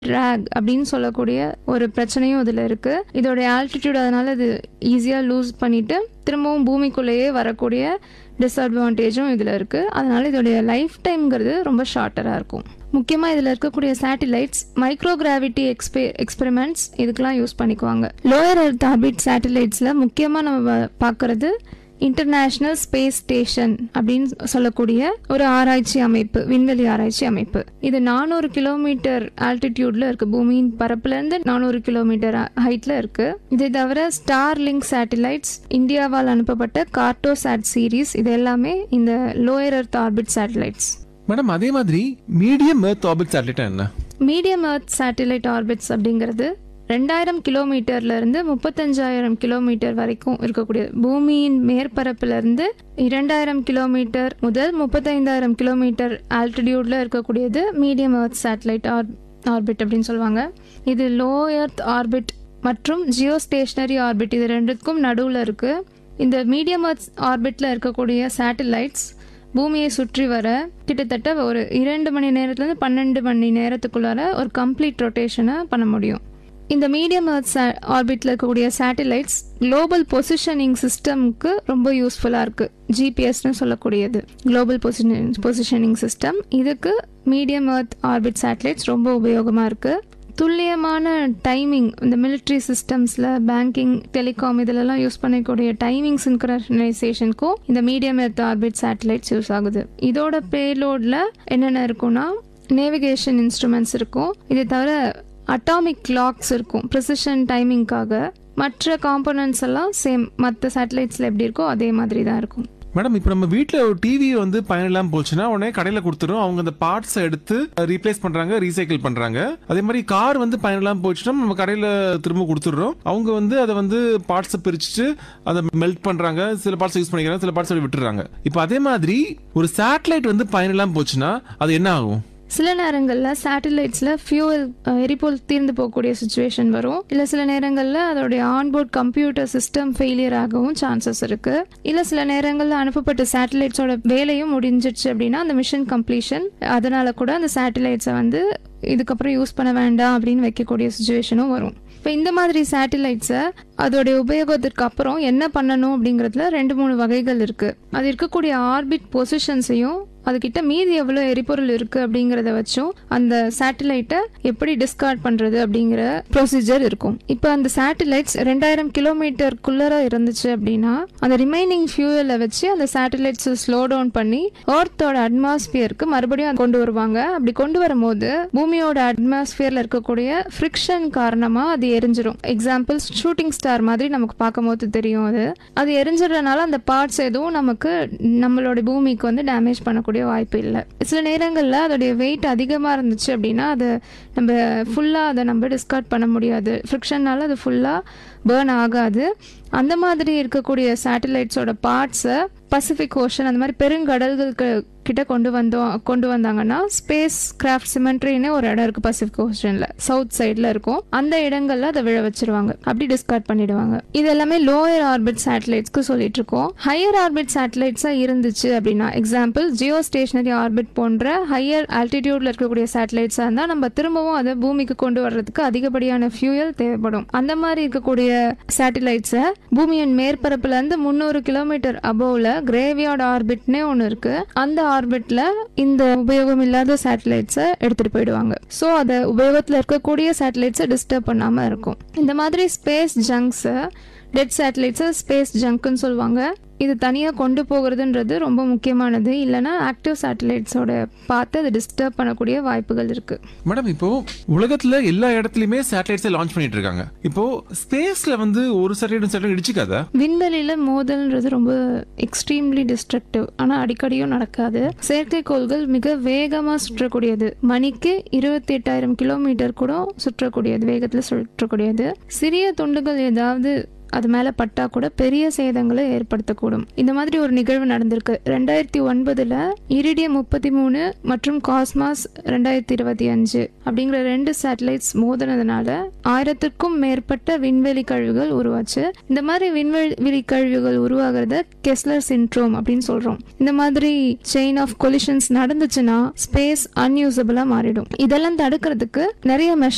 track அப்படின்னு சொல்லக்கூடிய ஒரு பிரச்சனையும் இதில் இருக்குது இதோடைய ஆல்டிடியூட் அதனால இது ஈஸியாக லூஸ் பண்ணிட்டு திரும்பவும் பூமிக்குள்ளேயே வரக்கூடிய டிஸ்அட்வான்டேஜும் இதில் இருக்குது அதனால இதோடைய லைஃப் டைம்ங்கிறது ரொம்ப ஷார்ட்டராக இருக்கும் முக்கியமாக இதில் இருக்கக்கூடிய சேட்டிலைட்ஸ் மைக்ரோ கிராவிட்டி எக்ஸ்பெ எக்ஸ்பெரிமெண்ட்ஸ் இதுக்கெல்லாம் யூஸ் பண்ணிக்குவாங்க லோயர் எர்த் ஆர்பிட் சேட்டிலைட்ஸில் முக்கியமாக நம்ம பார்க்குறது இன்டர்நேஷ்னல் ஸ்பேஸ் ஸ்டேஷன் அப்படின்னு சொல்லக்கூடிய ஒரு ஆராய்ச்சி அமைப்பு விண்வெளி ஆராய்ச்சி அமைப்பு இது நானூறு கிலோமீட்டர் ஆல்டிடியூட்ல இருக்கு பூமியின் பரப்புல இருந்து நானூறு கிலோமீட்டர் ஹைட்ல இருக்கு இதை தவிர ஸ்டார் லிங்க் சேட்டிலைட்ஸ் இந்தியாவால் அனுப்பப்பட்ட கார்டோசாட் சீரீஸ் இது எல்லாமே இந்த lower earth orbit satellites madam அதே மாதிரி மீடியம் எர்த் ஆர்பிட் சேட்டலைட் என்ன மீடியம் எர்த் சேட்டிலைட் ஆர்பிட்ஸ் அப்படிங்கிறது ரெண்டாயிரம் கிலோமீட்டர்ல இருந்து முப்பத்தஞ்சாயிரம் கிலோமீட்டர் வரைக்கும் இருக்கக்கூடிய பூமியின் மேற்பரப்புல இருந்து இரண்டாயிரம் கிலோமீட்டர் முதல் முப்பத்தைந்தாயிரம் கிலோமீட்டர் ஆல்டிடியூட்ல இருக்கக்கூடியது மீடியம் எர்த் சேட்டலைட் ஆர்பிட் அப்படின்னு சொல்லுவாங்க இது லோ எர்த் ஆர்பிட் மற்றும் ஜியோ ஸ்டேஷனரி ஆர்பிட் இது ரெண்டுக்கும் நடுவில் இருக்கு இந்த மீடியம் எர்த் ஆர்பிட்ல இருக்கக்கூடிய சேட்டலைட்ஸ் பூமியை சுற்றி வர கிட்டத்தட்ட ஒரு இரண்டு மணி நேரத்துலேருந்து பன்னெண்டு மணி நேரத்துக்குள்ளார ஒரு கம்ப்ளீட் ரொட்டேஷனை பண்ண முடியும் இந்த மீடியம் எர்த் ஆர்பிட்டில் இருக்கக்கூடிய சேட்டலைட்ஸ் குளோபல் பொசிஷனிங் சிஸ்டம்க்கு ரொம்ப யூஸ்ஃபுல்லாக இருக்குது ஜிபிஎஸ்னு சொல்லக்கூடியது குளோபல் பொசிஷனிங் பொசிஷனிங் சிஸ்டம் இதுக்கு மீடியம் எர்த் ஆர்பிட் சேட்டலைட்ஸ் ரொம்ப உபயோகமாக இருக்குது துல்லியமான டைமிங் இந்த மிலிட்ரி சிஸ்டம்ஸில் பேங்கிங் டெலிகாம் இதிலெல்லாம் யூஸ் பண்ணக்கூடிய டைமிங் சின்க்ரனைசேஷனுக்கும் இந்த medium earth orbit satellites use ஆகுது இதோட பேலோடில் என்னென்ன இருக்கும்னா நேவிகேஷன் இன்ஸ்ட்ருமெண்ட்ஸ் இருக்கும் இதை தவிர அட்டாமிக் கிளாக்ஸ் இருக்கும் ப்ரிசிஷன் டைமிங்காக மற்ற காம்போனன்ட்ஸ் எல்லாம் சேம் மற்ற சேட்டலைட்ஸில் எப்படி இருக்கோ அதே மாதிரி தான் இருக்கும் மேடம் இப்போ நம்ம வீட்டில் ஒரு டிவி வந்து பயனில்லாம போச்சுன்னா உடனே கடையில் கொடுத்துரும் அவங்க அந்த பார்ட்ஸை எடுத்து ரீப்ளேஸ் பண்றாங்க ரீசைக்கிள் பண்றாங்க அதே மாதிரி கார் வந்து பயனில்லாம போச்சுன்னா நம்ம கடையில் திரும்ப கொடுத்துடுறோம் அவங்க வந்து அதை வந்து பார்ட்ஸை பிரிச்சுட்டு அதை மெல்ட் பண்றாங்க சில பார்ட்ஸ் யூஸ் பண்ணிக்கிறாங்க சில பார்ட்ஸ் விட்டுறாங்க இப்போ அதே மாதிரி ஒரு சேட்டலைட் வந்து பயனில்லாம போச்சுன்னா அது என்ன ஆகும் சில நேரங்களில் சேட்டலைட்ஸில் ஃபியூவல் எரிபொருள் தீர்ந்து போகக்கூடிய சுச்சுவேஷன் வரும் இல்லை சில நேரங்களில் அதோடைய ஆன்போர்ட் கம்ப்யூட்டர் சிஸ்டம் ஃபெயிலியர் ஆகவும் சான்சஸ் இருக்குது இல்லை சில நேரங்களில் அனுப்பப்பட்ட சேட்டலைட்ஸோட வேலையும் முடிஞ்சிடுச்சு அப்படின்னா அந்த மிஷன் கம்ப்ளீஷன் அதனால கூட அந்த சேட்டலைட்ஸை வந்து இதுக்கப்புறம் யூஸ் பண்ண வேண்டாம் அப்படின்னு வைக்கக்கூடிய சுச்சுவேஷனும் வரும் இப்போ இந்த மாதிரி சேட்டலைட்ஸை அதோடைய உபயோகத்திற்கு அப்புறம் என்ன பண்ணணும் அப்படிங்கிறதுல ரெண்டு மூணு வகைகள் இருக்குது அது இருக்கக்கூடிய ஆர்பிட் பொசிஷன்ஸையும் அதுக்கிட்ட மீதி எவ்வளோ எரிபொருள் இருக்குது அப்படிங்கிறத வச்சும் அந்த சேட்டலைட்டை எப்படி டிஸ்கார்ட் பண்ணுறது அப்படிங்கிற ப்ரொசீஜர் இருக்கும் இப்போ அந்த சேட்டலைட்ஸ் ரெண்டாயிரம் கிலோமீட்டருக்குள்ளர இருந்துச்சு அப்படின்னா அந்த ரிமைனிங் ஃபியூவலை வச்சு அந்த சேட்டலைட்ஸை ஸ்லோ டவுன் பண்ணி எர்த்தோட அட்மாஸ்பியருக்கு மறுபடியும் கொண்டு வருவாங்க அப்படி கொண்டு வரும்போது பூமியோட அட்மாஸ்பியரில் இருக்கக்கூடிய ஃப்ரிக்ஷன் காரணமாக அது எரிஞ்சிரும் எக்ஸாம்பிள் ஷூட்டிங் ஸ்டார் மாதிரி நமக்கு பார்க்கும்போது தெரியும் அது அது எரிஞ்சிடுறதுனால அந்த பார்ட்ஸ் எதுவும் நமக்கு நம்மளோட பூமிக்கு வந்து டேமேஜ் பண்ணக்கூடிய வாய்ப்பு இல்லை சில நேரங்களில் அதோடைய வெயிட் அதிகமாக இருந்துச்சு அப்படின்னா அது நம்ம ஃபுல்லாக அதை நம்ம டிஸ்கார்ட் பண்ண முடியாது ஃப்ரிக்ஷன்னால அது ஃபுல்லாக பேர்ன் ஆகாது அந்த மாதிரி இருக்கக்கூடிய சேட்டலைட்ஸோட பார்ட்ஸை பசிபிக் ஓஷன் அந்த மாதிரி பெருங்கடல்களுக்கு கிட்ட கொண்டு வந்தோம் கொண்டு வந்தாங்கன்னா ஸ்பேஸ் கிராஃப்ட் சிமெண்ட்ரின்னு ஒரு இடம் இருக்கு பசிபிக் ஓஷன்ல சவுத் சைட்ல இருக்கும் அந்த இடங்கள்ல அதை விழ வச்சிருவாங்க அப்படி டிஸ்கார்ட் பண்ணிடுவாங்க இது எல்லாமே லோயர் ஆர்பிட் சேட்டலைட்ஸ்க்கு சொல்லிட்டு இருக்கோம் ஹையர் ஆர்பிட் சேட்டலைட்ஸா இருந்துச்சு அப்படின்னா எக்ஸாம்பிள் ஜியோ ஸ்டேஷனரி ஆர்பிட் போன்ற ஹையர் ஆல்டிடியூட்ல இருக்கக்கூடிய சேட்டலைட்ஸா இருந்தா நம்ம திரும்பவும் அதை பூமிக்கு கொண்டு வர்றதுக்கு அதிகப்படியான ஃபியூயல் தேவைப்படும் அந்த மாதிரி இருக்கக்கூடிய சேட்டலைட்ஸை பூமியின் மேற்பரப்புல இருந்து முந்நூறு கிலோமீட்டர் அபோவ்ல கிரேவியார்ட் ஆர்பிட்னே ஒன்று இருக்கு அந்த ஆர்பிட்ல இந்த உபயோகம் இல்லாத சேட்டலைட்ஸை எடுத்துட்டு போயிடுவாங்க ஸோ அதை உபயோகத்தில் இருக்கக்கூடிய சேட்டலைட்ஸை டிஸ்டர்ப் பண்ணாம இருக்கும் இந்த மாதிரி ஸ்பேஸ் ஜங்க்ஸை டெட் சேட்டலைட்ஸை ஸ்பேஸ் ஜங்க்னு சொல்லுவாங்க இது தனியாக கொண்டு போகிறதுன்றது ரொம்ப முக்கியமானது இல்லைன்னா ஆக்டிவ் சேட்டலைட்ஸோட பார்த்து அதை டிஸ்டர்ப் பண்ணக்கூடிய வாய்ப்புகள் இருக்கு மேடம் இப்போ உலகத்துல எல்லா இடத்துலயுமே சேட்டலைட்ஸை லான்ச் பண்ணிட்டு இருக்காங்க இப்போ ஸ்பேஸ்ல வந்து ஒரு சேட்டலைட் சேட்டலைட் இடிச்சுக்காதா விண்வெளியில மோதல்ன்றது ரொம்ப எக்ஸ்ட்ரீம்லி டிஸ்ட்ரக்டிவ் ஆனால் அடிக்கடியும் நடக்காது செயற்கைக்கோள்கள் மிக வேகமாக சுற்றக்கூடியது மணிக்கு இருபத்தி எட்டாயிரம் கிலோமீட்டர் கூட சுற்றக்கூடியது வேகத்தில் சுற்றக்கூடியது சிறிய துண்டுகள் ஏதாவது அது மேலே பட்டா கூட பெரிய சேதங்களை ஏற்படுத்தக்கூடும் இந்த மாதிரி ஒரு நிகழ்வு நடந்திருக்கு ரெண்டாயிரத்தி ஒன்பதுல இரிடியம் முப்பத்தி மூணு மற்றும் காஸ்மாஸ் ரெண்டாயிரத்தி இருபத்தி அஞ்சு அப்படிங்கிற ரெண்டு சேட்டலைட்ஸ் மோதினதுனால ஆயிரத்திற்கும் மேற்பட்ட விண்வெளி கழிவுகள் உருவாச்சு இந்த மாதிரி விண்வெளி கழிவுகள் உருவாகிறத கெஸ்லர் சின்ட்ரோம் அப்படின்னு சொல்றோம் இந்த மாதிரி செயின் ஆஃப் கொலிஷன்ஸ் நடந்துச்சுன்னா ஸ்பேஸ் அன்யூசபிளா மாறிடும் இதெல்லாம் தடுக்கிறதுக்கு நிறைய மெஷர்